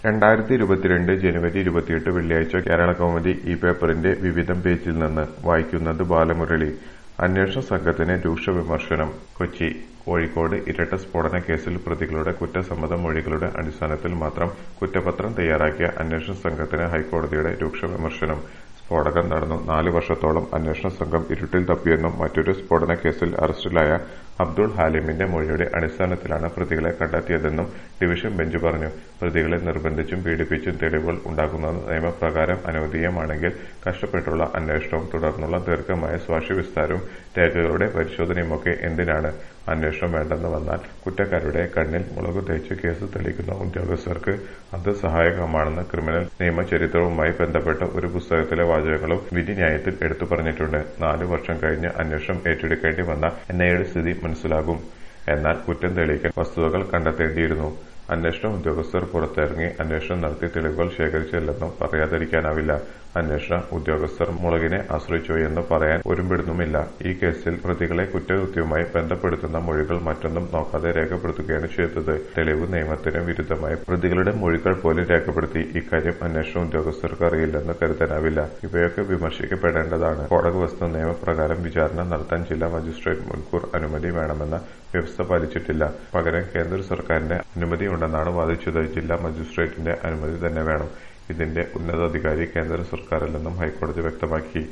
രണ്ടായിരത്തി ഇരുപത്തിരണ്ട് ജനുവരി ഇരുപത്തിയെട്ട് വെള്ളിയാഴ്ച കേരളകൗമുദി ഈ പേപ്പറിന്റെ വിവിധം പേജിൽ നിന്ന് വായിക്കുന്നത് ബാലമുരളി അന്വേഷണ സംഘത്തിന് രൂക്ഷ വിമർശനം കൊച്ചി കോഴിക്കോട് ഇരട്ട സ്ഫോടന കേസിൽ പ്രതികളുടെ കുറ്റസമ്മത മൊഴികളുടെ അടിസ്ഥാനത്തിൽ മാത്രം കുറ്റപത്രം തയ്യാറാക്കിയ അന്വേഷണ സംഘത്തിന് ഹൈക്കോടതിയുടെ രൂക്ഷ വിമർശനം സ്ഫോടനം നടന്നു നാല് വർഷത്തോളം അന്വേഷണ സംഘം ഇരുട്ടിൽ തപ്പിയെന്നും മറ്റൊരു സ്ഫോടന കേസിൽ അറസ്റ്റിലായ അബ്ദുൾ ഹാലിമിന്റെ മൊഴിയുടെ അടിസ്ഥാനത്തിലാണ് പ്രതികളെ കണ്ടെത്തിയതെന്നും ഡിവിഷൻ ബെഞ്ച് പറഞ്ഞു പ്രതികളെ നിർബന്ധിച്ചും പീഡിപ്പിച്ചും തെളിവുകൾ ഉണ്ടാക്കുന്നത് നിയമപ്രകാരം അനുവദനീയമാണെങ്കിൽ കഷ്ടപ്പെട്ടുള്ള അന്വേഷണവും തുടർന്നുള്ള ദീർഘമായ സാക്ഷ്യവിസ്താരവും രേഖകളുടെ പരിശോധനയുമൊക്കെ എന്തിനാണ് അന്വേഷണം വേണ്ടെന്ന് വന്നാൽ കുറ്റക്കാരുടെ കണ്ണിൽ മുളകു തേച്ച് കേസ് തെളിയിക്കുന്ന ഉദ്യോഗസ്ഥർക്ക് അത് സഹായകമാണെന്ന് ക്രിമിനൽ നിയമചരിത്രവുമായി ബന്ധപ്പെട്ട ഒരു പുസ്തകത്തിലെ വാചകങ്ങളും വിധിന്യായത്തിൽ എടുത്തു പറഞ്ഞിട്ടുണ്ട് നാലു വർഷം കഴിഞ്ഞ് അന്വേഷണം ഏറ്റെടുക്കേണ്ടി വന്ന എൻഐയുടെ സ്ഥിതി മനസ്സിലാകും എന്നാൽ കുറ്റം തെളിയിക്കാൻ വസ്തുതകൾ കണ്ടെത്തേണ്ടിയിരുന്നു അന്വേഷണ ഉദ്യോഗസ്ഥർ പുറത്തിറങ്ങി അന്വേഷണം നടത്തി തെളിവുകൾ ശേഖരിച്ചില്ലെന്നും പറയാതിരിക്കാനാവില്ല അന്വേഷണ ഉദ്യോഗസ്ഥർ മുളകിനെ ആശ്രയിച്ചോയെന്ന് പറയാൻ ഒരുമ്പെടുന്നുമില്ല ഈ കേസിൽ പ്രതികളെ കുറ്റകൃത്യവുമായി ബന്ധപ്പെടുത്തുന്ന മൊഴികൾ മറ്റൊന്നും നോക്കാതെ രേഖപ്പെടുത്തുകയാണ് ചെയ്തത് തെളിവ് നിയമത്തിന് വിരുദ്ധമായി പ്രതികളുടെ മൊഴികൾ പോലും രേഖപ്പെടുത്തി ഇക്കാര്യം അന്വേഷണ ഉദ്യോഗസ്ഥർക്ക് അറിയില്ലെന്ന് കരുതാനാവില്ല ഇവയൊക്കെ വിമർശിക്കപ്പെടേണ്ടതാണ് കോടതി വസ്തു നിയമപ്രകാരം വിചാരണ നടത്താൻ ജില്ലാ മജിസ്ട്രേറ്റ് മുൻകൂർ അനുമതി വേണമെന്ന വ്യവസ്ഥ പാലിച്ചിട്ടില്ല പകരം കേന്ദ്ര സർക്കാരിന്റെ അനുമതിയുണ്ടെന്നാണ് വാദിച്ചത് ജില്ലാ മജിസ്ട്രേറ്റിന്റെ അനുമതി തന്നെ വേണം ഇതിന്റെ ഉന്നതാധികാരി കേന്ദ്ര സർക്കാരല്ലെന്നും ഹൈക്കോടതി വ്യക്തമാക്കി